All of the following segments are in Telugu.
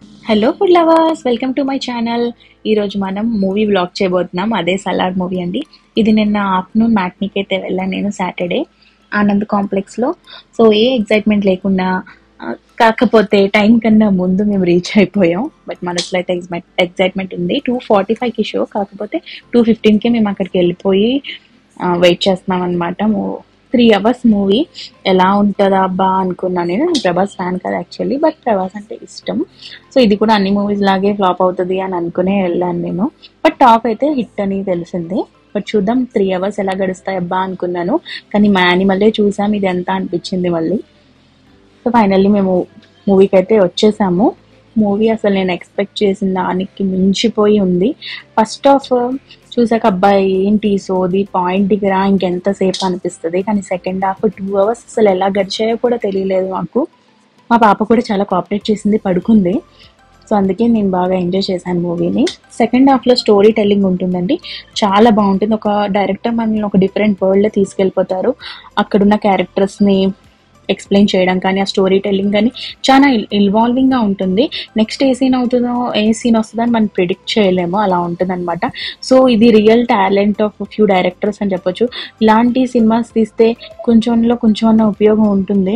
hello food lovers welcome to my channel ఈరోజు మనం మూవీ బ్లాగ్ చేయబోతున్నాం అదే సలార్ మూవీ అండి ఇది నిన్న ఆఫ్టర్నూన్ మ్యాట్నీకి అయితే వెళ్ళాను నేను సాటర్డే ఆనంద్ కాంప్లెక్స్లో సో ఏ ఎగ్జైట్మెంట్ లేకుండా ఆ, కాకపోతే టైం కన్నా ముందు మేము రీచ్ అయిపోయాం బట్ మనసులో అయితే ఎగ్జైట్ ఎగ్జైట్మెంట్ ఉంది టూ ఫార్టీ ఫైవ్కి షో కాకపోతే టూ ఫిఫ్టీన్కి మేము అక్కడికి వెళ్ళిపోయి వెయిట్ చేస్తున్నాం అనమాట త్రీ అవర్స్ మూవీ ఎలా ఉంటుందా అబ్బా అనుకున్నాను నేను నేను ప్రభాస్ ఫ్యాన్ కదా యాక్చువల్లీ బట్ ప్రభాస్ అంటే ఇష్టం సో ఇది కూడా అన్ని మూవీస్ లాగే ఫ్లాప్ అవుతుంది అని అనుకునే వెళ్ళాను నేను బట్ టాక్ అయితే హిట్ అని తెలిసింది బట్ చూద్దాం త్రీ అవర్స్ ఎలా గడుస్తాయి అబ్బా అనుకున్నాను కానీ మా యానిమల్లే చూసాం ఇది ఎంత అనిపించింది మళ్ళీ సో ఫైనల్లీ మేము మూవీకి అయితే వచ్చేసాము మూవీ అసలు నేను ఎక్స్పెక్ట్ చేసిన దానికి మించిపోయి ఉంది ఫస్ట్ ఆఫ్ చూసాక అబ్బాయి ఏంటి సోది పాయింట్ దగ్గర ఇంకెంతసేపు అనిపిస్తుంది కానీ సెకండ్ హాఫ్ టూ అవర్స్ అసలు ఎలా గడిచాయో కూడా తెలియలేదు మాకు మా పాప కూడా చాలా కోఆపరేట్ చేసింది పడుకుంది సో అందుకే నేను బాగా ఎంజాయ్ చేశాను మూవీని సెకండ్ హాఫ్లో స్టోరీ టెల్లింగ్ ఉంటుందండి చాలా బాగుంటుంది ఒక డైరెక్టర్ మనల్ని ఒక డిఫరెంట్ వరల్డ్లో తీసుకెళ్ళిపోతారు అక్కడున్న క్యారెక్టర్స్ని ఎక్స్ప్లెయిన్ చేయడం కానీ ఆ స్టోరీ టెల్లింగ్ కానీ చాలా ఇన్వాల్వింగ్గా ఉంటుంది నెక్స్ట్ ఏ సీన్ అవుతుందో ఏ సీన్ వస్తుందో అని మనం ప్రిడిక్ట్ చేయలేము అలా ఉంటుంది అనమాట సో ఇది real talent of few directors అని చెప్పొచ్చు ఇలాంటి సినిమాస్ తీస్తే కొంచెంలో కొంచెం అన్న ఉపయోగం ఉంటుంది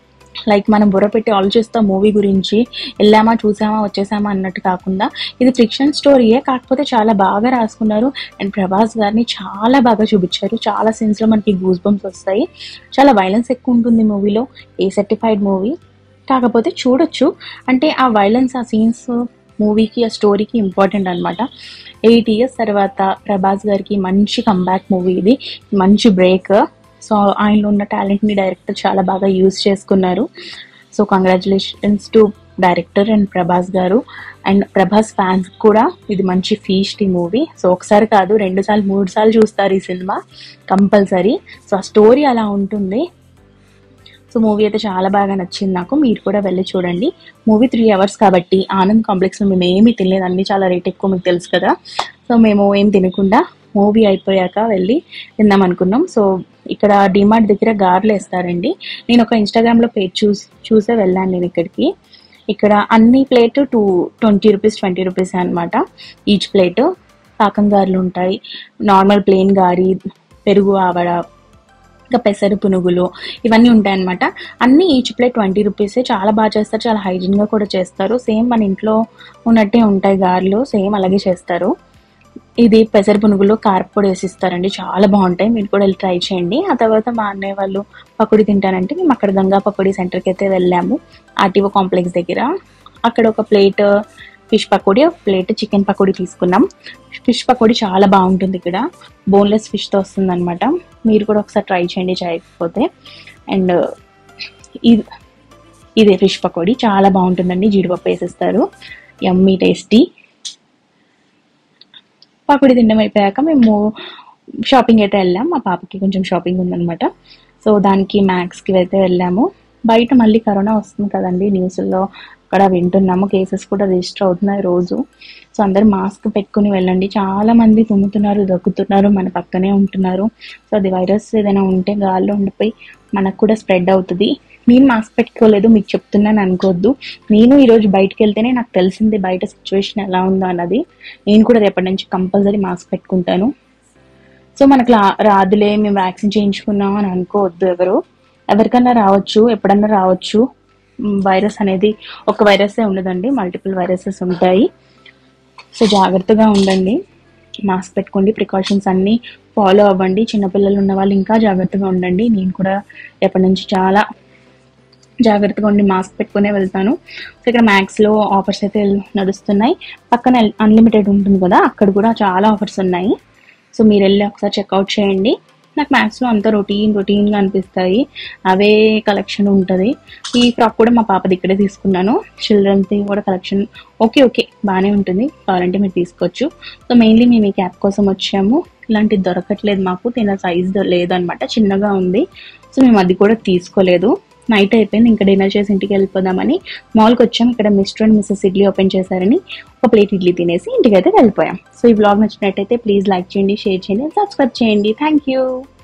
లైక్ మనం బుర్ర పెట్టి ఆలోచిస్తాం మూవీ గురించి వెళ్ళామా చూసామా వచ్చేసామా అన్నట్టు కాకుండా ఇది ఫిక్షన్ స్టోరీయే కాకపోతే చాలా బాగా రాసుకున్నారు అండ్ ప్రభాస్ గారిని చాలా బాగా చూపించారు చాలా సీన్స్లో మనకి గూస్ బంప్స్ వస్తాయి చాలా వైలెన్స్ ఎక్కువ ఉంటుంది మూవీలో ఏ సర్టిఫైడ్ మూవీ కాకపోతే చూడొచ్చు అంటే ఆ వైలెన్స్ ఆ సీన్స్ మూవీకి ఆ స్టోరీకి ఇంపార్టెంట్ అనమాట ఎయిట్ ఇయర్స్ తర్వాత ప్రభాస్ గారికి మంచి కంబ్యాక్ మూవీ ఇది మంచి బ్రేక్ సో ఆయనలో ఉన్న టాలెంట్ని డైరెక్టర్ చాలా బాగా యూజ్ చేసుకున్నారు so congratulations to director and Prabhas గారు అండ్ ప్రభాస్ ఫ్యాన్స్ కూడా ఇది మంచి ఫీస్ట్ ఈ మూవీ సో ఒకసారి కాదు రెండు సార్లు మూడు సార్లు చూస్తారు ఈ సినిమా కంపల్సరీ సో ఆ స్టోరీ అలా ఉంటుంది సో మూవీ అయితే చాలా బాగా నచ్చింది నాకు మీరు కూడా వెళ్ళి చూడండి మూవీ త్రీ అవర్స్ కాబట్టి ఆనంద్ కాంప్లెక్స్లో మేము ఏమీ తినలేదు అన్ని చాలా రేట్ ఎక్కువ మీకు తెలుసు కదా సో మేము ఏం తినకుండా మూవీ అయిపోయాక వెళ్ళి తిందాం అనుకున్నాం సో ఇక్కడ డిమార్ట్ దగ్గర గార్లు వేస్తారండి నేను ఒక ఇన్స్టాగ్రామ్లో పేజ్ చూసి చూసే వెళ్ళాను నేను ఇక్కడికి ఇక్కడ అన్ని plate two twenty rupees twenty rupees అనమాట ఈచ్ ప్లేట్ పాకం గారెలు ఉంటాయి నార్మల్ ప్లెయిన్ గారి పెరుగు ఆవడ ఇంకా పెసరు పునుగులు ఇవన్నీ ఉంటాయన్నమాట అన్ని ఈచ్ ప్లేట్ ట్వంటీ రూపీసే చాలా బాగా చేస్తారు చాలా హైజీన్గా కూడా చేస్తారు సేమ్ మన ఇంట్లో ఉన్నట్టే ఉంటాయి గారెలు సేమ్ అలాగే చేస్తారు ఇది పెసర పునుగులు కారపొడి వేసి ఇస్తారండి చాలా బాగుంటాయి మీరు కూడా వెళ్ళి ట్రై చేయండి ఆ తర్వాత మా అన్నయ్య వాళ్ళు పకోడీ తింటానంటే మేము అక్కడ గంగా పకోడీ సెంటర్కి అయితే వెళ్ళాము ఆర్టీఓ కాంప్లెక్స్ దగ్గర అక్కడ ఒక ప్లేట్ ఫిష్ పకోడీ ఒక ప్లేట్ చికెన్ పకోడీ తీసుకున్నాం ఫిష్ పకోడీ చాలా బాగుంటుంది ఇక్కడ బోన్లెస్ ఫిష్తో వస్తుంది అనమాట మీరు కూడా ఒకసారి ట్రై చేయండి చేయకపోతే అండ్ ఇది ఇదే ఫిష్ పకోడీ చాలా బాగుంటుందండి జీడిపప్పు వేసేస్తారు యమ్మీ టేస్టీ పకోడీ తినడం అయిపోయాక మేము షాపింగ్ అయితే వెళ్ళాం మా పాపకి కొంచెం షాపింగ్ ఉందన్నమాట సో దానికి మ్యాక్స్కి అయితే వెళ్ళాము బయట మళ్ళీ కరోనా వస్తుంది కదండి న్యూస్లో అక్కడ వింటున్నాము కేసెస్ కూడా రిజిస్టర్ అవుతున్నాయి రోజు సో అందరూ మాస్క్ పెట్టుకుని వెళ్ళండి చాలా మంది తుమ్ముతున్నారు దగ్గుతున్నారు మన పక్కనే ఉంటున్నారు సో అది వైరస్ ఏదైనా ఉంటే గాల్లో ఉండిపోయి మనకు కూడా స్ప్రెడ్ అవుతుంది నేను మాస్క్ పెట్టుకోలేదు మీకు చెప్తున్నాను అనుకోవద్దు నేను ఈరోజు బయటకు వెళ్తేనే నాకు తెలిసింది బయట సిచ్యువేషన్ ఎలా ఉందో అన్నది నేను కూడా రేపటి నుంచి కంపల్సరీ మాస్క్ పెట్టుకుంటాను సో మనకు రా రాదులే మేము వ్యాక్సిన్ చేయించుకున్నాం అని అనుకోవద్దు ఎవరు ఎవరికన్నా రావచ్చు ఎప్పుడన్నా రావచ్చు మ్, వైరస్ అనేది ఒక వైరసే ఉండదండి మల్టిపుల్ వైరసెస్ ఉంటాయి సో జాగ్రత్తగా ఉండండి మాస్క్ పెట్టుకోండి ప్రికాషన్స్ అన్నీ ఫాలో అవ్వండి చిన్నపిల్లలు ఉన్న వాళ్ళు ఇంకా జాగ్రత్తగా ఉండండి నేను కూడా రేపటి నుంచి చాలా జాగ్రత్తగా ఉండి మాస్క్ పెట్టుకునే వెళ్తాను సో ఇక్కడ మ్యాక్స్లో ఆఫర్స్ అయితే నడుస్తున్నాయి పక్కన అన్లిమిటెడ్ ఉంటుంది కదా అక్కడ కూడా చాలా ఆఫర్స్ ఉన్నాయి సో మీరు వెళ్ళి ఒకసారి చెక్అవుట్ చేయండి నాకు మ్యాథ్స్లో అంతా రొటీన్ రొటీన్గా అనిపిస్తాయి అవే కలెక్షన్ ఉంటుంది ఈ ఫ్రాక్ కూడా మా పాపది ఇక్కడే తీసుకున్నాను చిల్డ్రన్స్ది కూడా కలెక్షన్ ఓకే ఓకే బాగానే ఉంటుంది కావాలంటే మీరు తీసుకోవచ్చు సో మెయిన్లీ మేము ఈ క్యాప్ కోసం వచ్చాము ఇలాంటిది దొరకట్లేదు మాకు తిన సైజ్ లేదనమాట చిన్నగా ఉంది సో మేము అది కూడా తీసుకోలేదు నైట్ అయిపోయింది ఇంకా డిన్నర్ చేసి ఇంటికి వెళ్ళిపోదామని మాల్కి వచ్చాం ఇక్కడ Mr and Mrs idli open చేశారని ఒక ప్లేట్ ఇడ్లీ తినేసి ఇంటికి అయితే వెళ్ళిపోయాం సో ఈ బ్లాగ్ నచ్చినట్టయితే ప్లీజ్ లైక్ చేయండి షేర్ చేయండి సబ్స్క్రైబ్ చేయండి థ్యాంక్ యూ